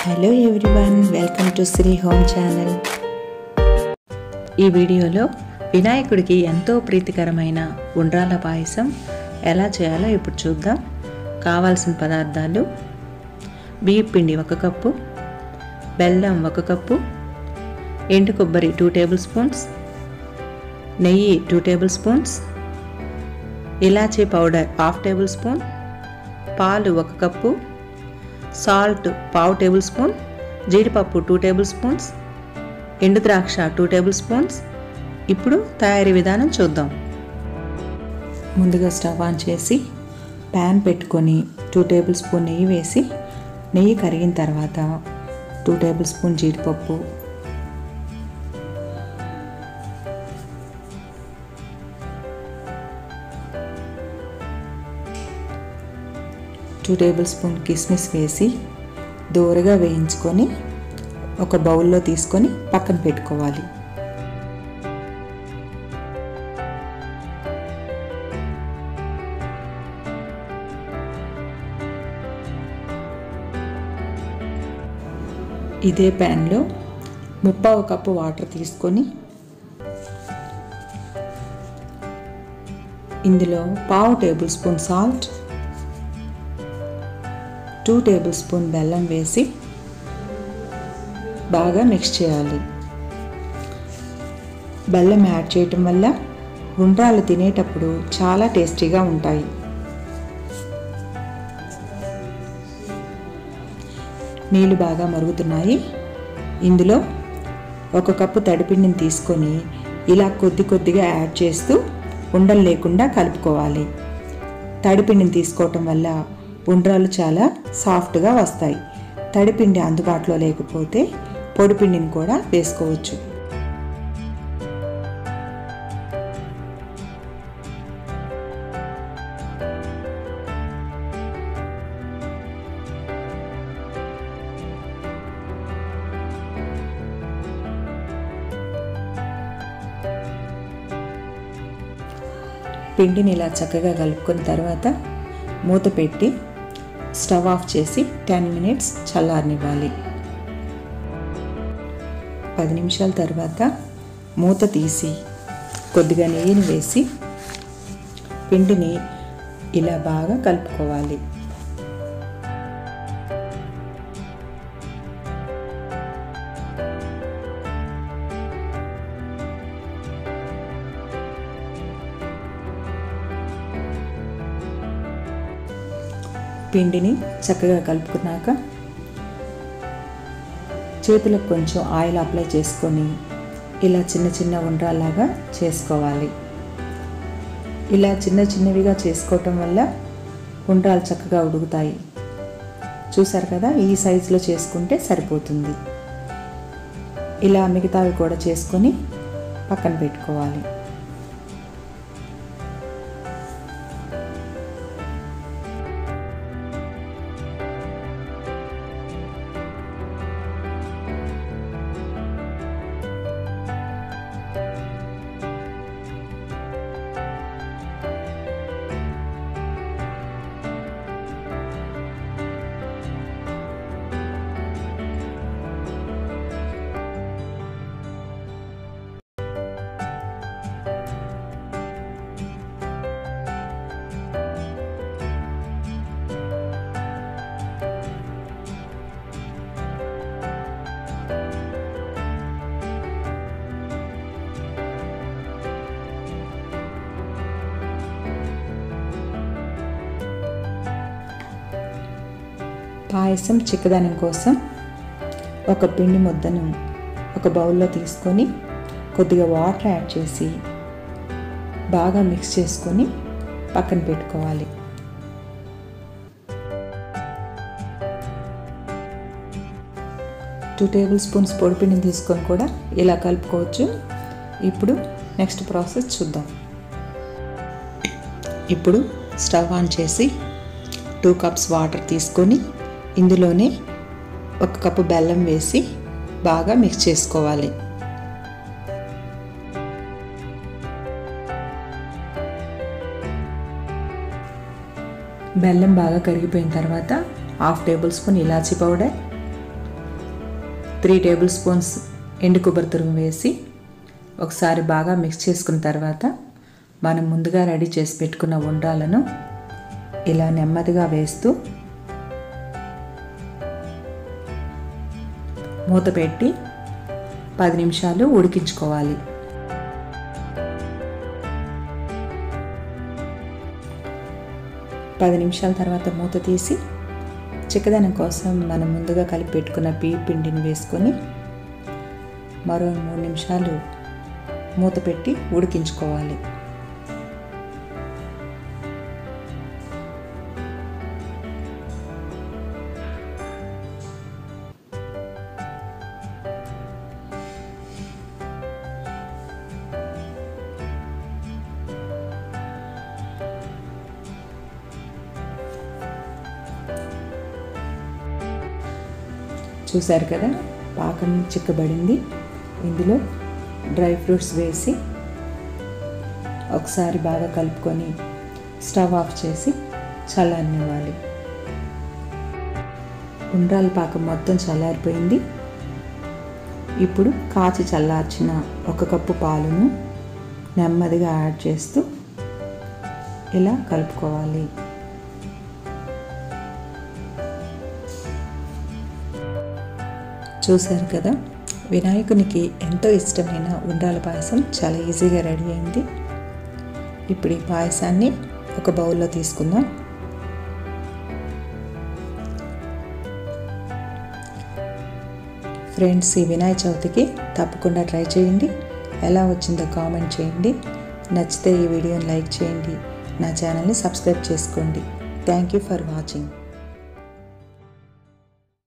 hello everyone welcome to Sri home channel ఈ వీడియోలో వినాయకుడికి ఎంతో ప్రీతికరమైన ఉండ్రాల పాయసం ఎలా చేయాలో ఇప్పుడు చూద్దాం కావాల్సిన పదార్థాలు బియ్యం పిండి ఒక కప్పు బెల్లం ఒక కప్పు ఎండు కొబ్బరి టూ టేబుల్ స్పూన్స్ నెయ్యి టూ టేబుల్ స్పూన్స్ ఇలాచీ పౌడర్ హాఫ్ టేబుల్ స్పూన్ పాలు ఒక కప్పు సాల్ట్ పావు టేబుల్ స్పూన్ జీడిపప్పు టూ టేబుల్ స్పూన్స్ ఎండు ద్రాక్ష టూ టేబుల్ స్పూన్స్ ఇప్పుడు తయారీ విధానం చూద్దాం ముందుగా స్టవ్ ఆన్ చేసి ప్యాన్ పెట్టుకొని టూ టేబుల్ స్పూన్ నెయ్యి వేసి నెయ్యి కరిగిన తర్వాత టూ టేబుల్ స్పూన్ జీడిపప్పు టూ టేబుల్ స్పూన్ కిస్మిస్ వేసి దూరగా వేయించుకొని ఒక బౌల్లో తీసుకొని పక్కన పెట్టుకోవాలి ఇదే ప్యాన్లో ముప్పావు కప్పు వాటర్ తీసుకొని ఇందులో పావు table spoon salt two table spoon బెల్లం వేసి బాగా మిక్స్ చేయాలి బెల్లం యాడ్ చేయటం వల్ల ఉండ్రాలు తినేటప్పుడు చాలా టేస్టీగా ఉంటాయి నీళ్ళు బాగా మరుగుతున్నాయి ఇందులో ఒక కప్పు తడిపిండిని తీసుకొని ఇలా కొద్ది కొద్దిగా యాడ్ చేస్తూ ఉండలు లేకుండా కలుపుకోవాలి తడిపిండిని తీసుకోవటం వల్ల ఉండ్రాలు చాలా సాఫ్ట్గా వస్తాయి తడిపిండి అందుబాటులో లేకపోతే పొడిపిండిని కూడా వేసుకోవచ్చు పిండిని ఇలా చక్కగా కలుపుకున్న తర్వాత మూత పెట్టి స్టవ్ ఆఫ్ చేసి టెన్ మినిట్స్ చల్లారనివ్వాలి పది నిమిషాల తర్వాత మూత తీసి కొద్దిగా నెయ్యిని వేసి పిండిని ఇలా బాగా కలుపుకోవాలి పిండిని చక్కగా కలుపుకున్నాక చేతులకు కొంచెం ఆయిల్ అప్లై చేసుకొని ఇలా చిన్న చిన్న ఉండ్రాలాగా చేసుకోవాలి ఇలా చిన్న చిన్నవిగా చేసుకోవటం వల్ల ఉండ్రాలు చక్కగా ఉడుకుతాయి చూసారు కదా ఈ సైజులో చేసుకుంటే సరిపోతుంది ఇలా మిగతావి కూడా చేసుకొని పక్కన పెట్టుకోవాలి పాయసం చిక్కదనం కోసం ఒక పిండి ముద్దను ఒక బౌల్లో తీసుకొని కొద్దిగా వాటర్ యాడ్ చేసి బాగా మిక్స్ చేసుకొని పక్కన పెట్టుకోవాలి టూ టేబుల్ స్పూన్స్ పొడిపిండిని తీసుకొని కూడా ఇలా కలుపుకోవచ్చు ఇప్పుడు నెక్స్ట్ ప్రాసెస్ చూద్దాం ఇప్పుడు స్టవ్ ఆన్ చేసి టూ కప్స్ వాటర్ తీసుకొని ఇందులోనే ఒక కప్పు బెల్లం వేసి బాగా మిక్స్ చేసుకోవాలి బెల్లం బాగా కరిగిపోయిన తర్వాత హాఫ్ టేబుల్ స్పూన్ ఇలాచీ పౌడర్ త్రీ టేబుల్ స్పూన్స్ ఎండు కొబ్బరి తురుము వేసి ఒకసారి బాగా మిక్స్ చేసుకున్న తర్వాత మనం ముందుగా రెడీ చేసి పెట్టుకున్న ఉండ్రాలను ఇలా నెమ్మదిగా వేస్తూ మూత పెట్టి పది నిమిషాలు ఉడికించుకోవాలి పది నిమిషాల తర్వాత మూత తీసి చిక్కదనం కోసం మనం ముందుగా కలిపి పెట్టుకున్న బియ్య పిండిని వేసుకొని మరో మూడు నిమిషాలు మూత పెట్టి ఉడికించుకోవాలి చూశారు కదా పాకం చిక్కబడింది ఇందులో డ్రై ఫ్రూట్స్ వేసి ఒకసారి బాగా కలుపుకొని స్టవ్ ఆఫ్ చేసి చల్లారనివ్వాలి ఉండ్రాల పాకం మొత్తం చల్లారిపోయింది ఇప్పుడు కాచి చల్లార్చిన ఒక కప్పు పాలును నెమ్మదిగా యాడ్ చేస్తూ ఇలా కలుపుకోవాలి చూశారు కదా వినాయకునికి ఎంతో ఇష్టమైన ఉండ్రాల పాయసం చాలా ఈజీగా రెడీ అయింది ఇప్పుడు ఈ పాయసాన్ని ఒక బౌల్లో తీసుకుందాం ఫ్రెండ్స్ ఈ వినాయక చవితికి తప్పకుండా ట్రై చేయండి ఎలా వచ్చిందో కామెంట్ చేయండి నచ్చితే ఈ వీడియోని లైక్ చేయండి నా ఛానల్ని సబ్స్క్రైబ్ చేసుకోండి థ్యాంక్ యూ ఫర్ వాచింగ్